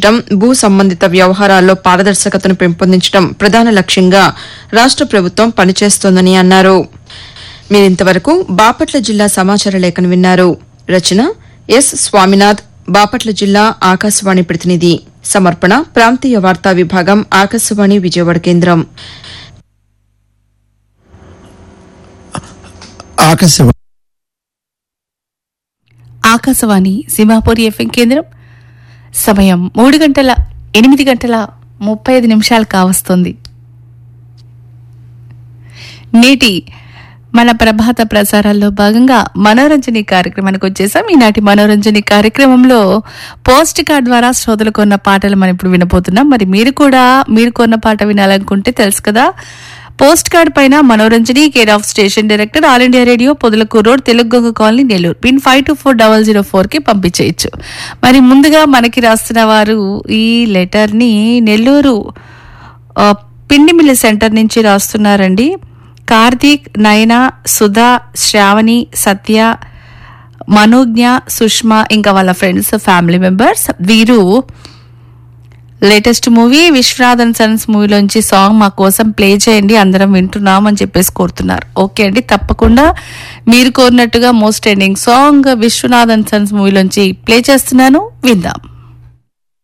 పెంచడం భూ సంబంధిత వ్యవహారాల్లో పారదర్శకతను పెంపొందించడం ప్రధాన లక్ష్యంగా రాష్ట ప్రభుత్వం పనిచేస్తోందని అన్నారు మీరింతవరకు బాపట్ల జిల్లా సమాచార లేఖను విన్నారు రచన ఎస్ స్వామినాథ్ బాపట్ల జిల్లా ఆకాశవాణి ప్రతినిధి సమర్పణ ప్రాంతీయ వార్తా విభాగం ఆకాశవాణి విజయవాడ కేంద్రం ఆకాశవాణి ఆకాశవాణి సింహాపూరి ఎఫ్ఎం కేంద్రం సమయం మూడు గంటల ఎనిమిది గంటల ముప్పై ఐదు నిమిషాలు కావస్తుంది నేటి మన ప్రభాత ప్రసారాల్లో భాగంగా మనోరంజని కార్యక్రమానికి వచ్చేసాం ఈనాటి మనోరంజని కార్యక్రమంలో పోస్ట్ కార్డ్ ద్వారా శ్రోతలు కొన్న పాటలు మనం ఇప్పుడు వినబోతున్నాం మరి మీరు కూడా మీరు కొన్న పాట వినాలనుకుంటే తెలుసు కదా పోస్ట్ కార్డ్ పైన Manoranjani care of station director all India radio Podalakur road Telugu colony Nellore pin five two four double zero four కి పంపించేయచ్చు మరి ముందుగా మనకి రాస్తున్న వారు ఈ లెటర్ ని నెల్లూరు ఆ, పిండి మిల్లి సెంటర్ నుంచి రాస్తున్నారండి కార్తీక్ నయన సుధా శ్రావణి సత్య మనోజ్ఞ సుష్మా ఇంకా వాళ్ళ ఫ్రెండ్స్ ఫ్యామిలీ మెంబర్స్ వీరు లేటెస్ట్ మూవీ విశ్వనాథన్ సన్స్ మూవీలోంచి సాంగ్ మా కోసం ప్లే చేయండి అందరం వింటున్నాం అని చెప్పేసి కోరుతున్నారు ఓకే అండి తప్పకుండా మీరు కోరినట్టుగా most ending song Viswanathan sons మూవీలోంచి ప్లే చేస్తున్నాను విందాం